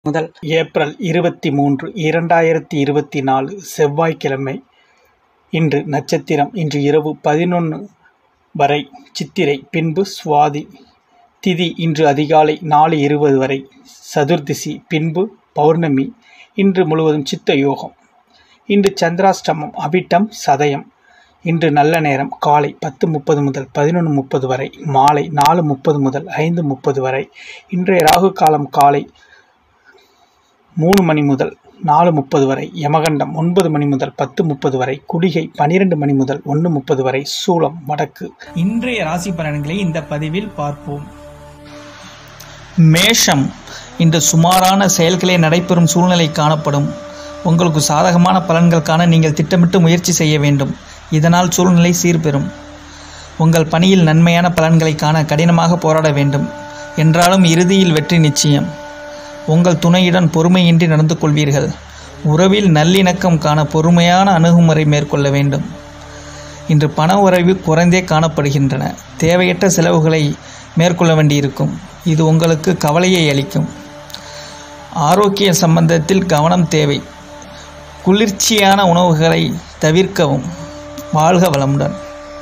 முதல் ஏப்ரல் இருபத்தி மூன்று இரண்டாயிரத்தி இருபத்தி நாலு செவ்வாய்க்கிழமை இன்று நட்சத்திரம் இன்று இரவு பதினொன்று வரை சித்திரை பின்பு சுவாதி திதி இன்று அதிகாலை நாலு இருபது வரை சதுர்தசி பின்பு பௌர்ணமி இன்று முழுவதும் சித்த யோகம் இன்று சந்திராஷ்டமம் அபிட்டம் சதயம் இன்று நல்ல நேரம் காலை பத்து முப்பது முதல் பதினொன்று முப்பது வரை மாலை நாலு முப்பது முதல் ஐந்து முப்பது வரை இன்றைய ராகு காலம் காலை மூணு மணி முதல் நாலு முப்பது வரை யமகண்டம் ஒன்பது மணி முதல் பத்து முப்பது வரை குடிகை பனிரெண்டு மணி முதல் ஒன்று முப்பது வரை சூலம் வடக்கு இன்றைய ராசி பலன்களை இந்த பதிவில் பார்ப்போம் மேஷம் இன்று சுமாரான செயல்களே நடைபெறும் சூழ்நிலை காணப்படும் உங்களுக்கு சாதகமான பலன்கள் காண நீங்கள் திட்டமிட்டு முயற்சி செய்ய வேண்டும் இதனால் சூழ்நிலை சீர்பெறும் உங்கள் பணியில் நன்மையான பலன்களை காண கடினமாக போராட வேண்டும் என்றாலும் இறுதியில் வெற்றி நிச்சயம் உங்கள் துணையுடன் பொறுமையின்றி நடந்து கொள்வீர்கள் உறவில் நல்லிணக்கம் காண பொறுமையான அணுகுமுறை மேற்கொள்ள வேண்டும் இன்று பண உறவு குறைந்தே காணப்படுகின்றன தேவையற்ற செலவுகளை மேற்கொள்ள வேண்டியிருக்கும் இது உங்களுக்கு கவலையை அளிக்கும் ஆரோக்கிய சம்பந்தத்தில் கவனம் தேவை குளிர்ச்சியான உணவுகளை தவிர்க்கவும் வாழ்க வளமுடன்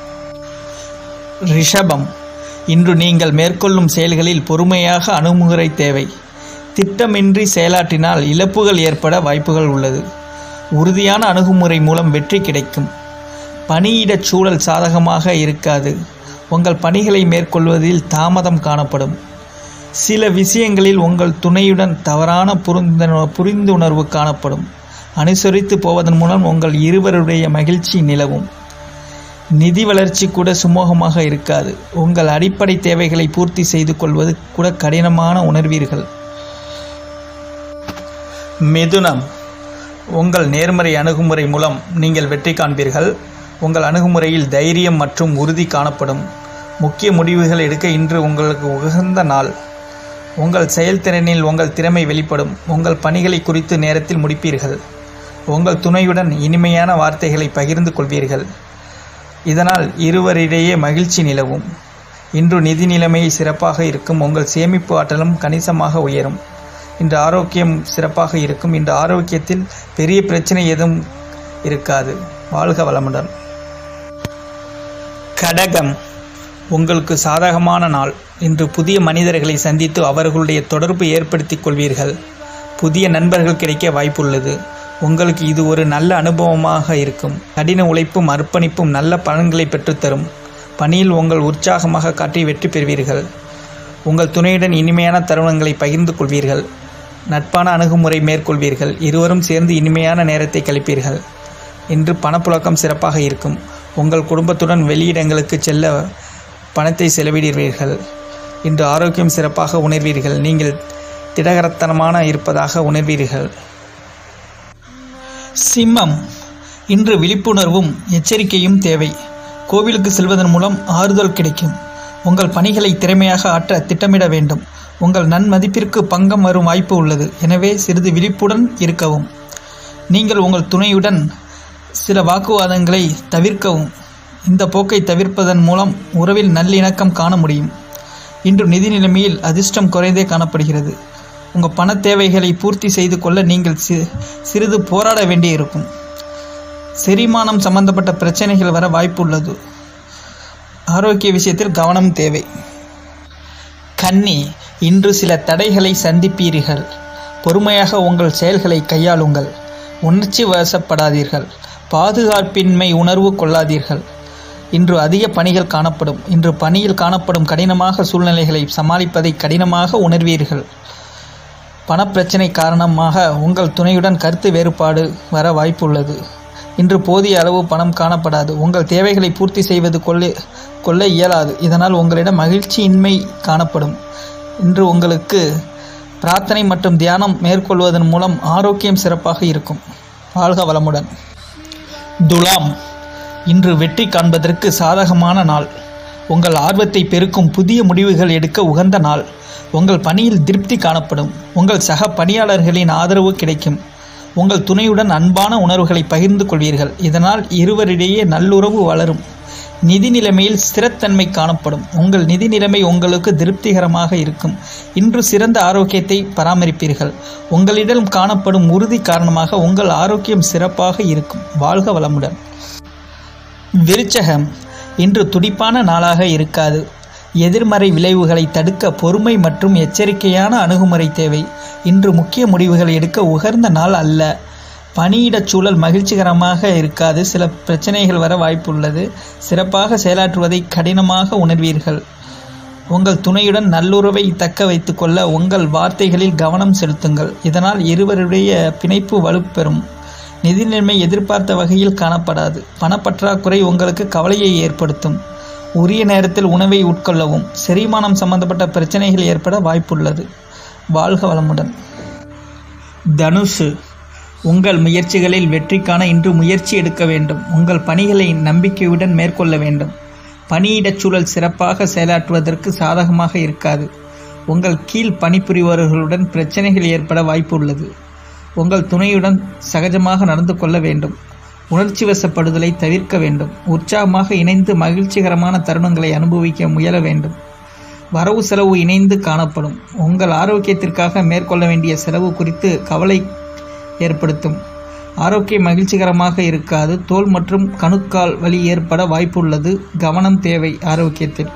ரிஷபம் இன்று நீங்கள் மேற்கொள்ளும் செயல்களில் பொறுமையாக அணுகுமுறை தேவை திட்டமின்றி செயலாற்றினால் இழப்புகள் ஏற்பட வாய்ப்புகள் உள்ளது உறுதியான அணுகுமுறை மூலம் வெற்றி கிடைக்கும் பணியிடச் சூழல் சாதகமாக இருக்காது உங்கள் பணிகளை மேற்கொள்வதில் தாமதம் காணப்படும் சில விஷயங்களில் உங்கள் துணையுடன் தவறான புரிந்துணர்வு புரிந்துணர்வு காணப்படும் அனுசரித்து போவதன் மூலம் உங்கள் இருவருடைய மகிழ்ச்சி நிலவும் நிதி வளர்ச்சி கூட சுமூகமாக இருக்காது உங்கள் அடிப்படை தேவைகளை பூர்த்தி செய்து கொள்வது கூட கடினமான உணர்வீர்கள் மிதுனம் உங்கள் நேர்மறை அணுகுமுறை மூலம் நீங்கள் வெற்றி காண்பீர்கள் உங்கள் அணுகுமுறையில் தைரியம் மற்றும் உறுதி காணப்படும் முக்கிய முடிவுகள் எடுக்க இன்று உங்களுக்கு உகந்த நாள் உங்கள் செயல்திறனில் உங்கள் திறமை வெளிப்படும் உங்கள் பணிகளை குறித்து நேரத்தில் முடிப்பீர்கள் உங்கள் துணையுடன் இனிமையான வார்த்தைகளை பகிர்ந்து கொள்வீர்கள் இதனால் இருவரிடையே மகிழ்ச்சி நிலவும் இன்று நிதி நிலைமை சிறப்பாக இருக்கும் உங்கள் சேமிப்பு ஆற்றலும் கணிசமாக உயரும் இன்று ஆரோக்கியம் சிறப்பாக இருக்கும் இன்று ஆரோக்கியத்தில் பெரிய பிரச்சனை எதுவும் இருக்காது வாழ்க வளமுடன் கடகம் உங்களுக்கு சாதகமான நாள் இன்று புதிய மனிதர்களை சந்தித்து அவர்களுடைய தொடர்பு ஏற்படுத்திக் கொள்வீர்கள் புதிய நண்பர்கள் கிடைக்க வாய்ப்புள்ளது உங்களுக்கு இது ஒரு நல்ல அனுபவமாக இருக்கும் கடின உழைப்பும் அர்ப்பணிப்பும் நல்ல பலன்களை பெற்றுத்தரும் பணியில் உங்கள் உற்சாகமாக காட்டி வெற்றி பெறுவீர்கள் உங்கள் துணையுடன் இனிமையான தருணங்களை பகிர்ந்து கொள்வீர்கள் நட்பான அணுகுமுறை மேற்கொள்வீர்கள் இருவரும் சேர்ந்து இனிமையான நேரத்தை கழிப்பீர்கள் இன்று பணப்புழக்கம் சிறப்பாக இருக்கும் உங்கள் குடும்பத்துடன் வெளியிடங்களுக்கு செல்ல பணத்தை செலவிடுவீர்கள் இன்று ஆரோக்கியம் சிறப்பாக உணர்வீர்கள் நீங்கள் திடகரத்தனமான இருப்பதாக உணர்வீர்கள் சிம்மம் இன்று விழிப்புணர்வும் எச்சரிக்கையும் தேவை கோவிலுக்கு செல்வதன் மூலம் ஆறுதல் கிடைக்கும் உங்கள் பணிகளை திறமையாக ஆற்ற திட்டமிட வேண்டும் உங்கள் நன்மதிப்பிற்கு பங்கம் வரும் வாய்ப்பு உள்ளது எனவே சிறிது விழிப்புடன் இருக்கவும் நீங்கள் உங்கள் துணையுடன் சில வாக்குவாதங்களை தவிர்க்கவும் இந்த போக்கை தவிர்ப்பதன் மூலம் உறவில் நல்லிணக்கம் காண முடியும் இன்று நிதி நிலைமையில் அதிர்ஷ்டம் குறைந்தே காணப்படுகிறது உங்கள் பண தேவைகளை பூர்த்தி செய்து கொள்ள நீங்கள் சி சிறிது போராட வேண்டியிருக்கும் செரிமானம் சம்பந்தப்பட்ட பிரச்சனைகள் வர வாய்ப்பு உள்ளது ஆரோக்கிய விஷயத்தில் கவனம் தேவை கன்னி இன்று சில தடைகளை சந்திப்பீர்கள் பொறுமையாக உங்கள் செயல்களை கையாளுங்கள் உணர்ச்சி வசப்படாதீர்கள் பாதுகாப்பின்மை உணர்வு கொள்ளாதீர்கள் இன்று அதிக பணிகள் காணப்படும் இன்று பணியில் காணப்படும் கடினமாக சூழ்நிலைகளை சமாளிப்பதை கடினமாக உணர்வீர்கள் பணப்பிரச்சனை காரணமாக உங்கள் துணையுடன் கருத்து வேறுபாடு வர வாய்ப்புள்ளது இன்று போதிய அளவு பணம் காணப்படாது உங்கள் தேவைகளை பூர்த்தி செய்வது கொள்ள கொள்ள இயலாது இதனால் உங்களிடம் மகிழ்ச்சியின்மை காணப்படும் இன்று உங்களுக்கு பிரார்த்தனை மற்றும் தியானம் மேற்கொள்வதன் மூலம் ஆரோக்கியம் சிறப்பாக இருக்கும் வாழ்க வளமுடன் துலாம் இன்று வெற்றி காண்பதற்கு சாதகமான நாள் உங்கள் ஆர்வத்தை பெருக்கும் புதிய முடிவுகள் எடுக்க உகந்த நாள் உங்கள் பணியில் திருப்தி காணப்படும் உங்கள் சக பணியாளர்களின் ஆதரவு கிடைக்கும் உங்கள் துணையுடன் அன்பான உணர்வுகளை பகிர்ந்து கொள்வீர்கள் இதனால் இருவரிடையே நல்லுறவு வளரும் நிதி நிலைமையில் ஸ்திரத்தன்மை காணப்படும் உங்கள் நிதி நிலைமை உங்களுக்கு திருப்திகரமாக இருக்கும் இன்று சிறந்த ஆரோக்கியத்தை பராமரிப்பீர்கள் உங்களிடம் காணப்படும் உறுதி காரணமாக உங்கள் ஆரோக்கியம் சிறப்பாக இருக்கும் வாழ்க வளமுடன் விருச்சகம் இன்று துடிப்பான நாளாக இருக்காது எதிர்மறை விளைவுகளை தடுக்க பொறுமை மற்றும் எச்சரிக்கையான அணுகுமுறை தேவை இன்று முக்கிய முடிவுகள் எடுக்க உகந்த நாள் அல்ல பணியிடச் சூழல் மகிழ்ச்சிகரமாக இருக்காது சில பிரச்சனைகள் வர வாய்ப்புள்ளது சிறப்பாக செயலாற்றுவதை கடினமாக உணர்வீர்கள் உங்கள் துணையுடன் நல்லுறவை தக்க வைத்துக் கொள்ள உங்கள் வார்த்தைகளில் கவனம் செலுத்துங்கள் இதனால் இருவருடைய பிணைப்பு வலுப்பெறும் நிதி நிலைமை எதிர்பார்த்த வகையில் காணப்படாது பணப்பற்றாக்குறை உங்களுக்கு கவலையை ஏற்படுத்தும் உரிய நேரத்தில் உணவை உட்கொள்ளவும் செரிமானம் சம்பந்தப்பட்ட பிரச்சனைகள் ஏற்பட வாய்ப்புள்ளது வாழ்க வளமுடன் தனுசு உங்கள் முயற்சிகளில் வெற்றி காண இன்று முயற்சி எடுக்க வேண்டும் உங்கள் பணிகளை நம்பிக்கையுடன் மேற்கொள்ள வேண்டும் பணியிடச் சூழல் சிறப்பாக செயலாற்றுவதற்கு சாதகமாக இருக்காது உங்கள் கீழ் பணிபுரிபவர்களுடன் பிரச்சனைகள் ஏற்பட வாய்ப்பு உள்ளது உங்கள் துணையுடன் சகஜமாக நடந்து கொள்ள வேண்டும் உணர்ச்சி வசப்படுதலை தவிர்க்க வேண்டும் உற்சாகமாக இணைந்து மகிழ்ச்சிகரமான தருணங்களை அனுபவிக்க முயல வேண்டும் வரவு செலவு இணைந்து காணப்படும் உங்கள் ஆரோக்கியத்திற்காக மேற்கொள்ள வேண்டிய செலவு குறித்து கவலை ஏற்படுத்தும் ஆரோக்கியம் மகிழ்ச்சிகரமாக இருக்காது தோல் மற்றும் கணுக்கால் வலி ஏற்பட வாய்ப்புள்ளது கவனம் தேவை ஆரோக்கியத்தில்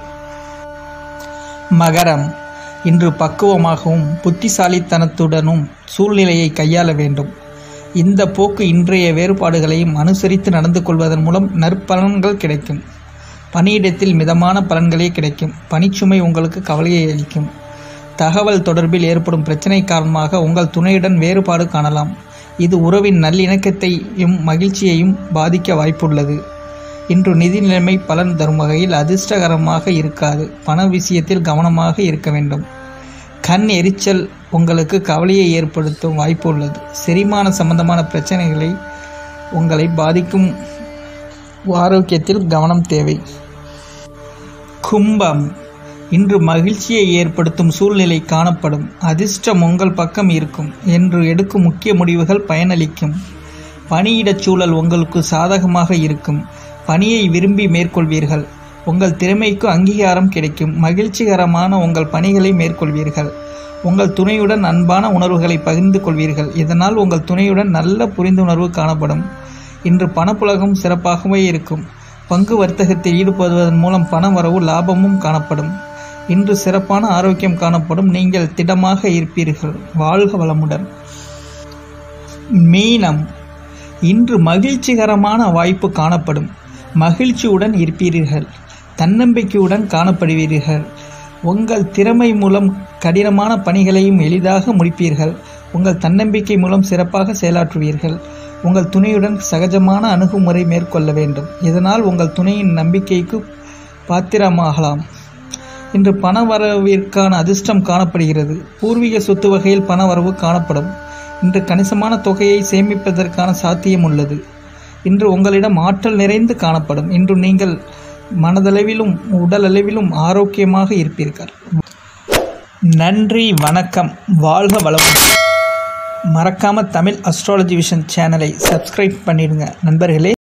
மகரம் இன்று பக்குவமாகவும் புத்திசாலித்தனத்துடனும் சூழ்நிலையை கையாள வேண்டும் இந்த போக்கு இன்றைய வேறுபாடுகளையும் அனுசரித்து நடந்து கொள்வதன் மூலம் நற்பலன்கள் கிடைக்கும் பணியிடத்தில் மிதமான பலன்களே கிடைக்கும் பணிச்சுமை உங்களுக்கு கவலையை அளிக்கும் தகவல் தொடர்பில் ஏற்படும் பிரச்சனை காரணமாக உங்கள் துணையுடன் வேறுபாடு காணலாம் இது உறவின் நல்லிணக்கத்தையும் மகிழ்ச்சியையும் பாதிக்க வாய்ப்புள்ளது இன்று நிதி நிலைமை பலன் தரும் வகையில் அதிர்ஷ்டகரமாக இருக்காது பண விஷயத்தில் கவனமாக இருக்க வேண்டும் கண் எரிச்சல் உங்களுக்கு கவலையை ஏற்படுத்தும் வாய்ப்பு உள்ளது செரிமான சம்பந்தமான பிரச்சனைகளை உங்களை பாதிக்கும் ஆரோக்கியத்தில் கவனம் தேவை கும்பம் இன்று மகிழ்ச்சியை ஏற்படுத்தும் சூழ்நிலை காணப்படும் அதிர்ஷ்டம் உங்கள் பக்கம் இருக்கும் என்று எடுக்கும் முக்கிய முடிவுகள் பயனளிக்கும் பணியிடச் சூழல் உங்களுக்கு சாதகமாக இருக்கும் பணியை விரும்பி மேற்கொள்வீர்கள் உங்கள் திறமைக்கு அங்கீகாரம் கிடைக்கும் மகிழ்ச்சிகரமான உங்கள் பணிகளை மேற்கொள்வீர்கள் உங்கள் துணையுடன் அன்பான உணர்வுகளை பகிர்ந்து கொள்வீர்கள் இதனால் உங்கள் துணையுடன் நல்ல புரிந்துணர்வு காணப்படும் இன்று பணப்புழகம் சிறப்பாகவே இருக்கும் பங்கு வர்த்தகத்தில் ஈடுபடுவதன் மூலம் பண வரவு லாபமும் காணப்படும் இன்று சிறப்பான ஆரோக்கியம் காணப்படும் நீங்கள் திடமாக இருப்பீர்கள் வாழ்க வளமுடன் மீனம் இன்று மகிழ்ச்சிகரமான வாய்ப்பு காணப்படும் மகிழ்ச்சியுடன் இருப்பீர்கள் தன்னம்பிக்கையுடன் காணப்படுவீர்கள் உங்கள் திறமை மூலம் கடினமான பணிகளையும் எளிதாக முடிப்பீர்கள் உங்கள் தன்னம்பிக்கை மூலம் சிறப்பாக செயலாற்றுவீர்கள் உங்கள் துணையுடன் சகஜமான அணுகுமுறை மேற்கொள்ள வேண்டும் இதனால் உங்கள் துணையின் நம்பிக்கைக்கு பாத்திரமாகலாம் இன்று பண வரவிற்கான அதிர்ஷ்டம் காணப்படுகிறது பூர்வீக சொத்து வகையில் பண வரவு காணப்படும் இன்று கணிசமான தொகையை சேமிப்பதற்கான சாத்தியம் உள்ளது இன்று உங்களிடம் ஆற்றல் நிறைந்து காணப்படும் இன்று நீங்கள் மனதளவிலும் உடலளவிலும் ஆரோக்கியமாக இருப்பீர்கள் நன்றி வணக்கம் வாழ்க வளமுடன் மறக்காம தமிழ் அஸ்ட்ராலஜி விஷன் சேனலை சப்ஸ்கிரைப் பண்ணிடுங்க நண்பர்களே